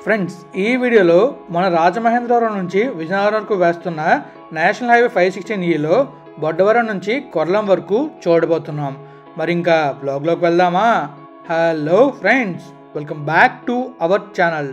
friends ఈ వీడియోలో మన రాజమహేంద్రవరం నుంచి విజయనగరం వరకు వేస్తున్న నేషనల్ హైవే ఫైవ్ సిక్స్టీన్ ఈలో బొడ్డవరం నుంచి కొర్లం వరకు చూడబోతున్నాం మరి ఇంకా బ్లాగ్లోకి వెళ్దామా hello friends welcome back to our channel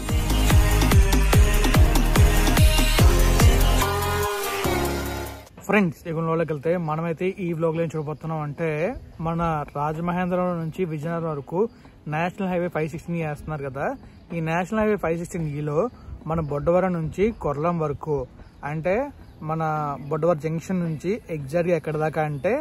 friends ఇక వెళ్తే మనమైతే ఈ వ్లాగ్ లో ఏం చూడబోతున్నాం అంటే మన రాజమహేంద్రవరం నుంచి విజయనగరం వరకు నేషనల్ హైవే ఫైవ్ సిక్స్టీన్ వేస్తున్నారు కదా ఈ నేషనల్ హైవే ఫైవ్ సిక్స్టీన్ ఈలో మన బొడ్డవరం నుంచి కొర్లం వరకు అంటే మన బొడ్డవరం జంక్షన్ నుంచి ఎగ్జాక్ట్గా ఎక్కడ దాకా అంటే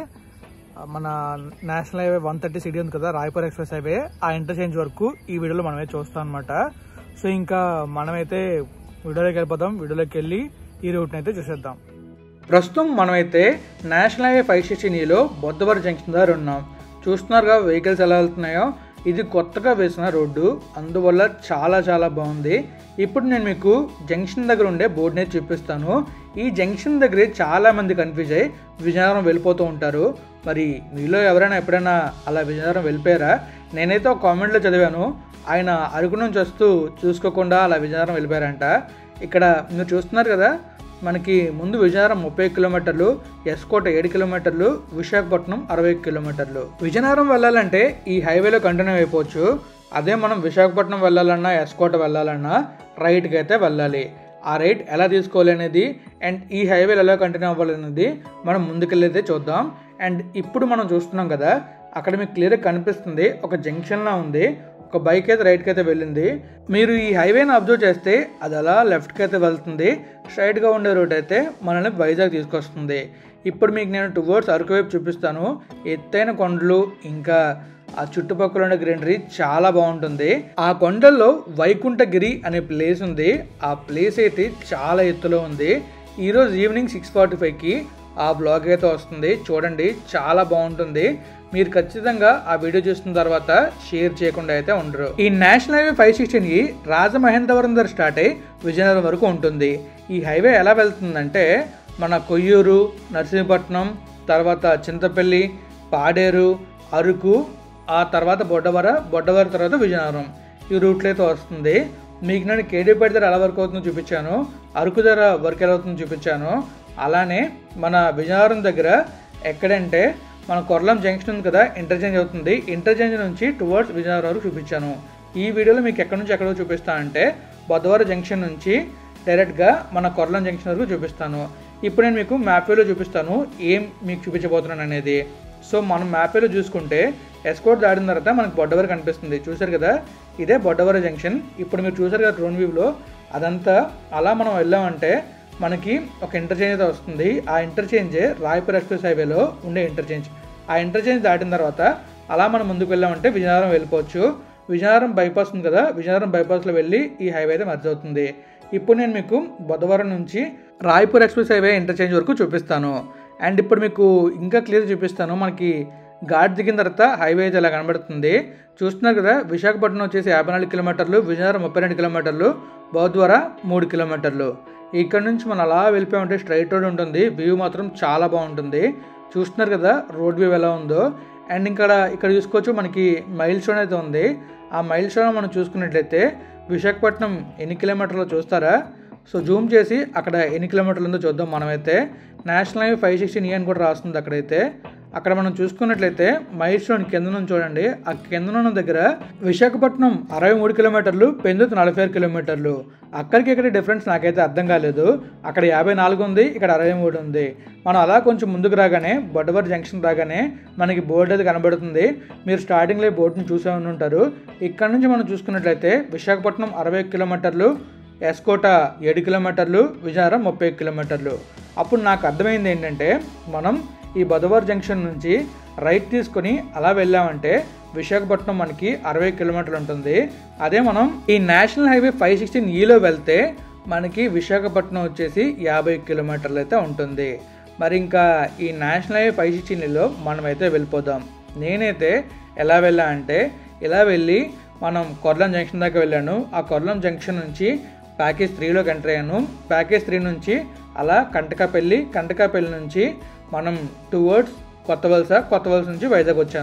మన national highway one thirty CD ఉంది కదా రాయపూర్ ఎక్స్ప్రెస్ హైవే ఆ ఇంటర్చేంజ్ వరకు ఈ వీడియోలో మనమే చూస్తాం అనమాట సో ఇంకా మనమైతే వీడియోలోకి వెళ్ళిపోదాం వీడియోలోకి వెళ్ళి ఈ రూట్ని అయితే చూసేద్దాం ప్రస్తుతం మనమైతే నేషనల్ హైవే ఫైవ్ సిక్స్టీన్ ఈలో బొద్దవర జంక్షన్ దగ్గర ఉన్నాం చూస్తున్నారుగా వెహికల్స్ ఎలా వెళ్తున్నాయో ఇది కొత్తగా వేసిన రోడ్డు అందువల్ల చాలా చాలా బాగుంది ఇప్పుడు నేను మీకు జంక్షన్ దగ్గర ఉండే బోర్డునే చూపిస్తాను ఈ జంక్షన్ దగ్గరే చాలా మంది కన్ఫ్యూజ్ అయ్యి విజయనగరం వెళ్ళిపోతూ ఉంటారు మరి మీలో ఎవరైనా ఎప్పుడైనా అలా విజయనగరం వెళ్ళిపోయారా నేనైతే ఒక కామెంట్లో చదివాను ఆయన అరకు నుంచి వస్తూ చూసుకోకుండా అలా విజయనగరం వెళ్ళిపోయారంట ఇక్కడ మీరు చూస్తున్నారు కదా మనకి ముందు విజయనగరం ముప్పై కిలోమీటర్లు ఎస్కోట ఏడు కిలోమీటర్లు విశాఖపట్నం అరవై కిలోమీటర్లు విజయనగరం వెళ్ళాలంటే ఈ హైవేలో కంటిన్యూ అయిపోవచ్చు అదే మనం విశాఖపట్నం వెళ్ళాలన్నా ఎస్కోట వెళ్ళాలన్నా రైట్కి అయితే వెళ్ళాలి ఆ రైట్ ఎలా తీసుకోవాలి అనేది అండ్ ఈ హైవేలో ఎలా కంటిన్యూ అవ్వాలి అనేది మనం ముందుకెళ్ళైతే చూద్దాం అండ్ ఇప్పుడు మనం చూస్తున్నాం కదా అక్కడ మీకు క్లియర్గా కనిపిస్తుంది ఒక జంక్షన్లా ఉంది ఒక బైక్ అయితే రైట్కి అయితే వెళ్ళింది మీరు ఈ హైవేని అబ్జర్వ్ చేస్తే అది అలా లెఫ్ట్కి అయితే వెళ్తుంది స్ట్రైట్గా ఉండే రోడ్ అయితే మనల్ని వైజాగ్ తీసుకొస్తుంది ఇప్పుడు మీకు నేను టువర్డ్స్ అరకు వైపు చూపిస్తాను ఎత్తైన కొండలు ఇంకా ఆ చుట్టుపక్కల ఉండే గ్రీనరీ చాలా బాగుంటుంది ఆ కొండల్లో వైకుంఠగిరి అనే ప్లేస్ ఉంది ఆ ప్లేస్ అయితే చాలా ఎత్తులో ఉంది ఈరోజు ఈవినింగ్ సిక్స్ ఫార్టీ ఫైవ్కి ఆ బ్లాగ్ అయితే వస్తుంది చూడండి చాలా బాగుంటుంది మీరు ఖచ్చితంగా ఆ వీడియో చూసిన తర్వాత షేర్ చేయకుండా అయితే ఉండరు ఈ నేషనల్ హైవే ఫైవ్ సిక్స్టీన్ కి రాజమహేంద్రవరం దగ్గర స్టార్ట్ అయ్యి విజయనగరం వరకు ఉంటుంది ఈ హైవే ఎలా వెళ్తుందంటే మన కొయ్యూరు నరసింహపట్నం తర్వాత చింతపల్లి పాడేరు అరకు ఆ తర్వాత బొడ్డవర బొడ్డవర తర్వాత విజయనగరం ఈ రూట్లో అయితే వస్తుంది మీకు నేను కేడీపేట దగ్గర ఎలా వర్క్ అవుతుందో చూపించాను అరకు దగ్గర వర్క్ ఎలా అవుతుందో చూపించాను అలానే మన విజయనగరం దగ్గర ఎక్కడంటే మన కొర్లం జంక్షన్ ఉంది కదా ఇంటర్చేంజ్ అవుతుంది ఇంటర్చేంజ్ నుంచి టువర్డ్స్ విజయనగరం వరకు చూపించాను ఈ వీడియోలో మీకు ఎక్కడి నుంచి ఎక్కడో చూపిస్తా అంటే బొద్దవరం జంక్షన్ నుంచి డైరెక్ట్గా మన కొర్లం జంక్షన్ వరకు చూపిస్తాను ఇప్పుడు నేను మీకు మ్యాప్లో చూపిస్తాను ఏం మీకు చూపించబోతున్నాను అనేది సో మనం మ్యాప్లో చూసుకుంటే ఎస్కోట్ దాటిన తర్వాత మనకు బొడ్డవర కనిపిస్తుంది చూసారు కదా ఇదే బొడ్డవర జంక్షన్ ఇప్పుడు మీరు చూసారు కదా డ్రోన్ వ్యూలో అదంతా అలా మనం వెళ్ళామంటే మనకి ఒక ఇంటర్చేంజ్ అయితే వస్తుంది ఆ ఇంటర్చేంజే రాయపూర్ ఎక్స్ప్రెస్ హైవేలో ఉండే ఇంటర్చేంజ్ ఆ ఇంటర్చేంజ్ దాటిన తర్వాత అలా మనం ముందుకు వెళ్ళామంటే విజయనగరం వెళ్ళిపోవచ్చు విజయనగరం బైపాస్ ఉంది కదా విజయనగరం బైపాస్లో వెళ్ళి ఈ హైవే అయితే మర్చి అవుతుంది ఇప్పుడు నేను మీకు బుధవారం నుంచి రాయపూర్ ఎక్స్ప్రెస్ హైవే ఇంటర్చేంజ్ వరకు చూపిస్తాను అండ్ ఇప్పుడు మీకు ఇంకా క్లియర్ చూపిస్తాను మనకి ఘాట్ దిగిన తర్వాత హైవే అయితే ఇలా కనబడుతుంది చూస్తున్నారు కదా విశాఖపట్నం వచ్చేసి యాభై నాలుగు కిలోమీటర్లు విజయనగరం ముప్పై రెండు కిలోమీటర్లు బౌద్వార మూడు కిలోమీటర్లు ఇక్కడ నుంచి మనం అలా వెళ్ళిపోయామంటే స్ట్రైట్ రోడ్ ఉంటుంది వ్యూ మాత్రం చాలా బాగుంటుంది చూస్తున్నారు కదా రోడ్ వ్యూ ఎలా ఉందో అండ్ ఇక్కడ ఇక్కడ చూసుకోవచ్చు మనకి మైల్ స్టోన్ అయితే ఉంది ఆ మైల్ స్టోన్ మనం చూసుకున్నట్లయితే విశాఖపట్నం ఎన్ని కిలోమీటర్లు చూస్తారా సో జూమ్ చేసి అక్కడ ఎన్ని కిలోమీటర్లు ఉందో చూద్దాం మనమైతే నేషనల్ హైవే ఫైవ్ సిక్స్టీన్ అని కూడా రాస్తుంది అక్కడైతే అక్కడ మనం చూసుకున్నట్లయితే మైల్ స్టోన్ కింద నుంచి చూడండి ఆ కింద ఉన్న దగ్గర విశాఖపట్నం అరవై మూడు కిలోమీటర్లు పెందుతు నలభై ఆరు కిలోమీటర్లు అక్కడికి ఇక్కడ డిఫరెన్స్ నాకైతే అర్థం కాలేదు అక్కడ యాభై నాలుగు ఉంది ఇక్కడ అరవై మూడు ఉంది మనం అలా కొంచెం ముందుకు రాగానే బొడ్డవర్ జంక్షన్ రాగానే మనకి బోర్డు అయితే కనబడుతుంది మీరు స్టార్టింగ్లో ఈ బోర్డుని చూసే ఉంటారు ఇక్కడ నుంచి మనం చూసుకున్నట్లయితే విశాఖపట్నం అరవై కిలోమీటర్లు ఎస్కోట ఏడు కిలోమీటర్లు విజయనగరం ముప్పై కిలోమీటర్లు అప్పుడు నాకు అర్థమైంది ఏంటంటే మనం ఈ బుధవార్ జంక్షన్ నుంచి రైట్ తీసుకొని అలా వెళ్ళామంటే విశాఖపట్నం మనకి అరవై కిలోమీటర్లు ఉంటుంది అదే మనం ఈ నేషనల్ హైవే ఫైవ్ సిక్స్టీన్ ఈలో వెళ్తే మనకి విశాఖపట్నం వచ్చేసి యాభై కిలోమీటర్లు అయితే ఉంటుంది మరి ఇంకా ఈ నేషనల్ హైవే ఫైవ్ సిక్స్టీన్లో మనమైతే వెళ్ళిపోదాం నేనైతే ఎలా వెళ్ళా అంటే ఇలా వెళ్ళి మనం కొర్లం జంక్షన్ దాకా వెళ్ళాను ఆ కొర్లం జంక్షన్ నుంచి ప్యాకేజ్ త్రీలోకి ఎంటర్ అయ్యాను ప్యాకేజ్ త్రీ నుంచి అలా కంటకాపల్లి కంటకాపల్లి నుంచి మనం టువర్డ్స్ కొత్త వలస కొత్త వలస నుంచి వైజాగ్ వచ్చాను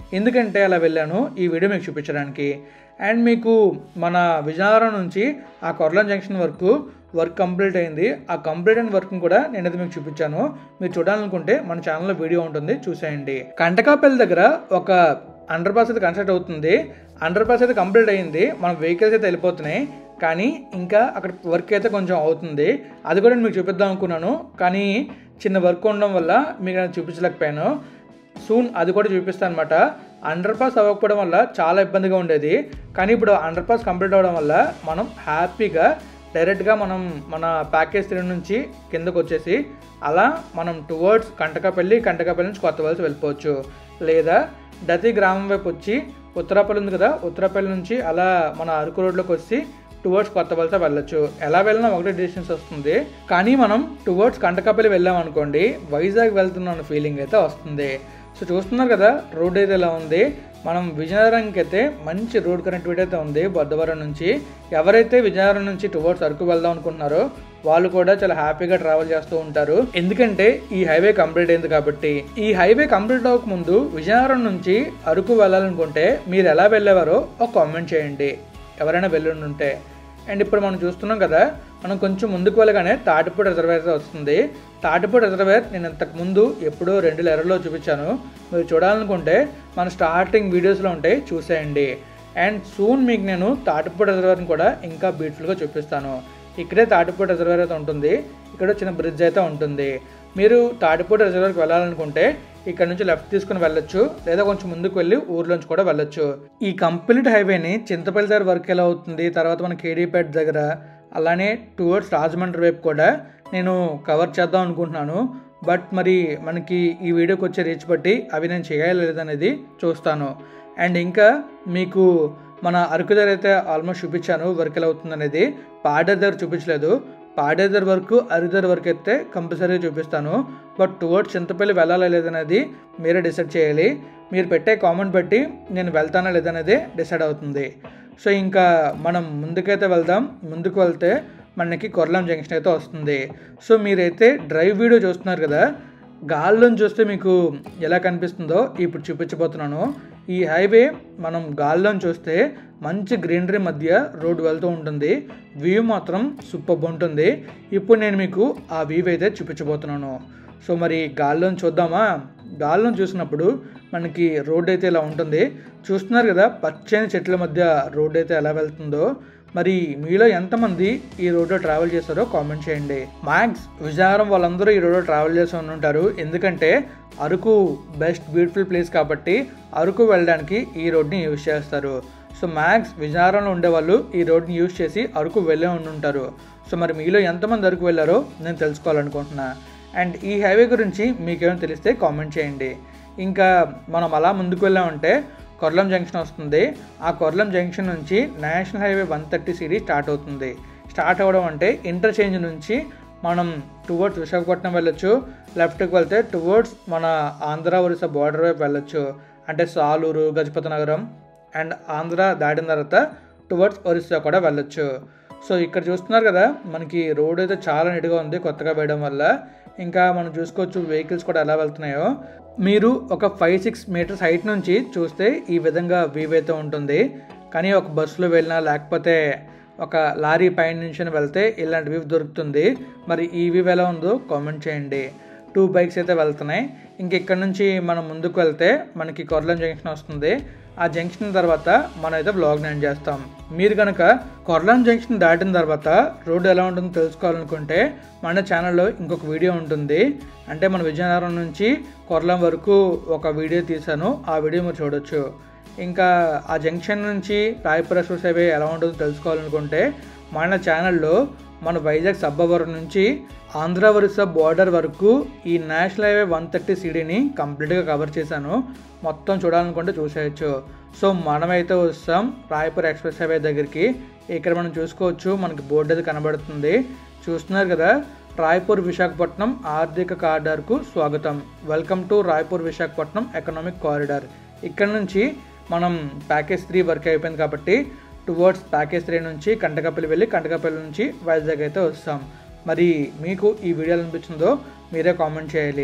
ఎందుకంటే అలా వెళ్ళాను ఈ వీడియో మీకు చూపించడానికి అండ్ మీకు మన విజయనగరం నుంచి ఆ కొర్లం జంక్షన్ వరకు వర్క్ కంప్లీట్ అయింది ఆ కంప్లీట్ అయిన వర్క్ కూడా నేనైతే మీకు చూపించాను మీరు చూడాలనుకుంటే మన ఛానల్లో వీడియో ఉంటుంది చూసేయండి కంటకాపల్లి దగ్గర ఒక అండర్ పాస్ అయితే కన్స్ట్రక్ట్ అవుతుంది అండర్ పాస్ అయితే కంప్లీట్ అయ్యింది మన వెహికల్స్ అయితే వెళ్ళిపోతున్నాయి కానీ ఇంకా అక్కడ వర్క్ అయితే కొంచెం అవుతుంది అది కూడా నేను మీకు చూపిద్దాం అనుకున్నాను కానీ చిన్న వర్క్ ఉండడం వల్ల మీకు నేను చూపించలేకపోయాను సూన్ అది కూడా చూపిస్తాను అనమాట అండర్ పాస్ అవ్వకపోవడం వల్ల చాలా ఇబ్బందిగా ఉండేది కానీ ఇప్పుడు అండర్ పాస్ కంప్లీట్ అవ్వడం వల్ల మనం హ్యాపీగా డైరెక్ట్గా మనం మన ప్యాకేజ్ త్రీ నుంచి కిందకు వచ్చేసి అలా మనం టువర్డ్స్ కంటకపల్లి కంటకపల్లి నుంచి కొత్త వలస వెళ్ళిపోవచ్చు లేదా డతి గ్రామం వైపు వచ్చి ఉత్తరాపల్లి ఉంది కదా ఉత్తరాపల్లి నుంచి అలా మన అరకు రోడ్లోకి వచ్చి టువర్డ్స్ కొత్త వలస వెళ్ళొచ్చు ఎలా వెళ్ళినా ఒకటే డిస్టెన్స్ వస్తుంది కానీ మనం టువర్డ్స్ కంటకపల్లి వెళ్ళాం అనుకోండి వైజాగ్ వెళ్తున్న ఫీలింగ్ అయితే వస్తుంది సో చూస్తున్నారు కదా రోడ్ అయితే ఎలా ఉంది మనం విజయనగరంకి అయితే మంచి రోడ్ కనెక్టివిటీ అయితే ఉంది బొద్దవరం నుంచి ఎవరైతే విజయనగరం నుంచి టువర్డ్స్ అరకు వెళ్దాం అనుకుంటున్నారో వాళ్ళు కూడా చాలా హ్యాపీగా ట్రావెల్ చేస్తూ ఉంటారు ఎందుకంటే ఈ హైవే కంప్లీట్ అయింది కాబట్టి ఈ హైవే కంప్లీట్ అవ్వక ముందు విజయనగరం నుంచి అరకు వెళ్ళాలనుకుంటే మీరు ఎలా వెళ్ళేవారో ఒక కామెంట్ చేయండి ఎవరైనా వెళ్ళుంటే అండ్ ఇప్పుడు మనం చూస్తున్నాం కదా మనం కొంచెం ముందుకు వెళ్ళగానే తాటిపూడి రిజర్వేర్ వస్తుంది తాటిపూడి రిజర్వేర్ నేను ఇంతకు ముందు ఎప్పుడో రెండు లెరల్లో చూపించాను మీరు చూడాలనుకుంటే మన స్టార్టింగ్ వీడియోస్లో ఉంటాయి చూసేయండి అండ్ సూన్ మీకు నేను తాటిపూడి రిజర్వేర్ని కూడా ఇంకా బ్యూటిఫుల్గా చూపిస్తాను ఇక్కడే తాటిపూడి రిజర్వేర్ అయితే ఉంటుంది ఇక్కడ చిన్న బ్రిడ్జ్ అయితే ఉంటుంది మీరు తాటిపూడి రిజర్వేర్కి వెళ్ళాలనుకుంటే ఇక్కడ నుంచి లెఫ్ట్ తీసుకుని వెళ్ళొచ్చు లేదా కొంచెం ముందుకు వెళ్ళి ఊర్లోంచి కూడా వెళ్ళొచ్చు ఈ కంప్లీట్ హైవేని చింతపల్లి దగ్గర వర్క్ ఎలా అవుతుంది తర్వాత మన కేడీపేట దగ్గర అలానే టువర్డ్స్ రాజమండ్రి వైపు కూడా నేను కవర్ చేద్దాం అనుకుంటున్నాను బట్ మరి మనకి ఈ వీడియోకి వచ్చే రీచ్ బట్టి అవి నేను చేయాలి లేదనేది చూస్తాను అండ్ ఇంకా మీకు మన అరకు దగ్గర అయితే ఆల్మోస్ట్ చూపించాను వర్క్ ఎలా అవుతుంది అనేది పాడేరు దగ్గర చూపించలేదు పాడేదర్ వరకు అరిదర్ వరకు అయితే కంపల్సరీగా చూపిస్తాను బట్ టువర్డ్స్ చింతపల్లి వెళ్ళాలా లేదనేది మీరే డిసైడ్ చేయాలి మీరు పెట్టే కామెంట్ బట్టి నేను వెళ్తానా లేదనేది డిసైడ్ అవుతుంది సో ఇంకా మనం ముందుకైతే వెళ్దాం ముందుకు వెళ్తే మనకి కొర్లం జంక్షన్ అయితే వస్తుంది సో మీరైతే డ్రైవ్ వీడియో చూస్తున్నారు కదా గాల్లోని చూస్తే మీకు ఎలా కనిపిస్తుందో ఇప్పుడు చూపించబోతున్నాను ఈ హైవే మనం గాల్లోని చూస్తే మంచి గ్రీనరీ మధ్య రోడ్ వెళ్తూ ఉంటుంది వ్యూ మాత్రం సూపర్ ఉంటుంది ఇప్పుడు నేను మీకు ఆ వ్యూ అయితే చూపించబోతున్నాను సో మరి గాల్లోని చూద్దామా గాల్లోని చూసినప్పుడు మనకి రోడ్ అయితే ఇలా ఉంటుంది చూస్తున్నారు కదా పచ్చని చెట్ల మధ్య రోడ్ అయితే ఎలా వెళ్తుందో మరి మీలో ఎంతమంది ఈ రోడ్లో ట్రావెల్ చేస్తారో కామెంట్ చేయండి మ్యాక్స్ విజయనగరం వాళ్ళందరూ ఈ రోడ్లో ట్రావెల్ చేసి ఉంటారు ఎందుకంటే అరకు బెస్ట్ బ్యూటిఫుల్ ప్లేస్ కాబట్టి అరకు వెళ్ళడానికి ఈ రోడ్ని యూజ్ చేస్తారు సో మ్యాక్స్ విజయనగరంలో ఉండేవాళ్ళు ఈ రోడ్ని యూజ్ చేసి అరకు వెళ్ళే ఉంటారు సో మరి మీలో ఎంతమంది అరకు వెళ్ళారో నేను తెలుసుకోవాలనుకుంటున్నా అండ్ ఈ హైవే గురించి మీకేమైనా తెలిస్తే కామెంట్ చేయండి ఇంకా మనం అలా ముందుకు వెళ్ళామంటే కొర్లం జంక్షన్ వస్తుంది ఆ కొర్లం జంక్షన్ నుంచి నేషనల్ హైవే వన్ థర్టీ సిరీస్ స్టార్ట్ అవుతుంది స్టార్ట్ అవ్వడం అంటే ఇంటర్చేంజ్ నుంచి మనం టువర్డ్స్ విశాఖపట్నం వెళ్ళొచ్చు లెఫ్ట్కి వెళ్తే టువర్డ్స్ మన ఆంధ్ర ఒరిస్సా బార్డర్ వైపు వెళ్ళొచ్చు అంటే సాలూరు గజపతి నగరం అండ్ ఆంధ్ర దాటిన తర్వాత టువర్డ్స్ ఒరిస్సా కూడా వెళ్ళొచ్చు సో ఇక్కడ చూస్తున్నారు కదా మనకి రోడ్ అయితే చాలా నీట్గా ఉంది కొత్తగా వేయడం వల్ల ఇంకా మనం చూసుకోవచ్చు వెహికల్స్ కూడా ఎలా వెళ్తున్నాయో మీరు ఒక ఫైవ్ సిక్స్ మీటర్స్ హైట్ నుంచి చూస్తే ఈ విధంగా వ్యూ అయితే ఉంటుంది కానీ ఒక బస్సులో వెళ్ళినా లేకపోతే ఒక లారీ పైన నుంచి వెళ్తే ఇలాంటి వ్యూ దొరుకుతుంది మరి ఈ వ్యూ ఎలా ఉందో కామెంట్ చేయండి టూ బైక్స్ అయితే వెళ్తున్నాయి ఇంక ఇక్కడ నుంచి మనం ముందుకు వెళ్తే మనకి కొర్లం జంక్షన్ వస్తుంది ఆ జంక్షన్ తర్వాత మనం అయితే బ్లాగ్ ఎండ్ చేస్తాం మీరు కనుక కొర్లం జంక్షన్ దాటిన తర్వాత రోడ్డు ఎలా ఉంటుందో తెలుసుకోవాలనుకుంటే మన ఛానల్లో ఇంకొక వీడియో ఉంటుంది అంటే మన విజయనగరం నుంచి కొర్లం వరకు ఒక వీడియో తీశాను ఆ వీడియో మీరు చూడొచ్చు ఇంకా ఆ జంక్షన్ నుంచి రాయపుర ఎక్స్ప్రెస్ హైవే ఎలా ఉంటుందో తెలుసుకోవాలనుకుంటే మన ఛానల్లో మన వైజాగ్ సబ్బవరం నుంచి ఆంధ్ర ఒరిస్సా బార్డర్ వరకు ఈ నేషనల్ హైవే వన్ థర్టీ సిడీని కంప్లీట్గా కవర్ చేశాను మొత్తం చూడాలనుకుంటే చూసేయచ్చు సో మనమైతే వస్తాం రాయపూర్ ఎక్స్ప్రెస్ హైవే దగ్గరికి ఇక్కడ మనం చూసుకోవచ్చు మనకి బోర్డు అయితే కనబడుతుంది చూస్తున్నారు కదా రాయ్పూర్ విశాఖపట్నం ఆర్థిక కారిడార్కు స్వాగతం welcome to Raipur Visakhapatnam economic corridor ఇక్కడ నుంచి మనం ప్యాకేజ్ త్రీ వర్క్ అయిపోయింది కాబట్టి టువర్డ్స్ ప్యాకేజ్ త్రీ నుంచి కంటకపల్లి వెళ్ళి కంటకపల్లి నుంచి వైజాగ్ అయితే వస్తాం మరి మీకు ఈ వీడియో అనిపించిందో మీరే కామెంట్ చేయాలి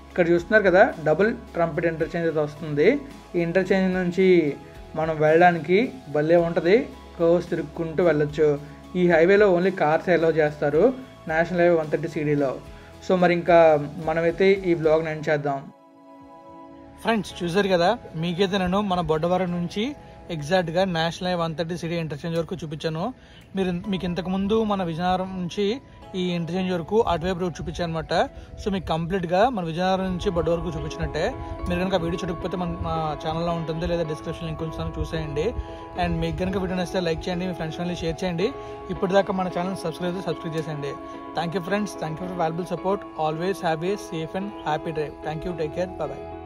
ఇక్కడ చూస్తున్నారు కదా డబుల్ ట్రంపెట్ ఇంటర్చేంజ్ అయితే వస్తుంది ఈ ఇంటర్చేంజ్ నుంచి మనం వెళ్ళడానికి భలే ఉంటుంది కర్వ్స్ తిరుక్కుంటూ వెళ్ళొచ్చు ఈ హైవేలో ఓన్లీ కార్స్ అలౌ చేస్తారు నేషనల్ హైవే వన్ థర్టీ సిడీలో సో మరి ఇంకా మనమైతే ఈ బ్లాగ్ని ఎండ్ చేద్దాం ఫ్రెండ్స్ చూసారు కదా మీకైతే నేను మన బొడ్డవరం నుంచి ఎగ్జాక్ట్గా national highway one thirty CD interchange వరకు చూపించాను మీరు మీకు ఇంతకుముందు మన విజయనగరం నుంచి ఈ ఇంటర్చేంజ్ వరకు అటువైపు రూట్ చూపించాను అనమాట సో మీకు కంప్లీట్గా మన విజయనగరం నుంచి బొడ్డ వరకు చూపించినట్టే మీరు కనుక ఆ వీడియో చూడకపోతే మన మా ఛానల్లో ఉంటుంది లేదా డిస్క్రిప్షన్ లింక్ ఉంచుతాను చూసేయండి అండ్ మీకు కనుక వీడియో నచ్చితే లైక్ చేయండి మీ ఫ్రెండ్స్ ఫ్రెండ్లీ షేర్ చేయండి ఇప్పటిదాకా మన ఛానల్ సబ్స్క్రైబ్ అయితే సబ్స్క్రైబ్ చేసేయండి thank you friends thank you for valuable support always have a safe and happy drive thank you take care bye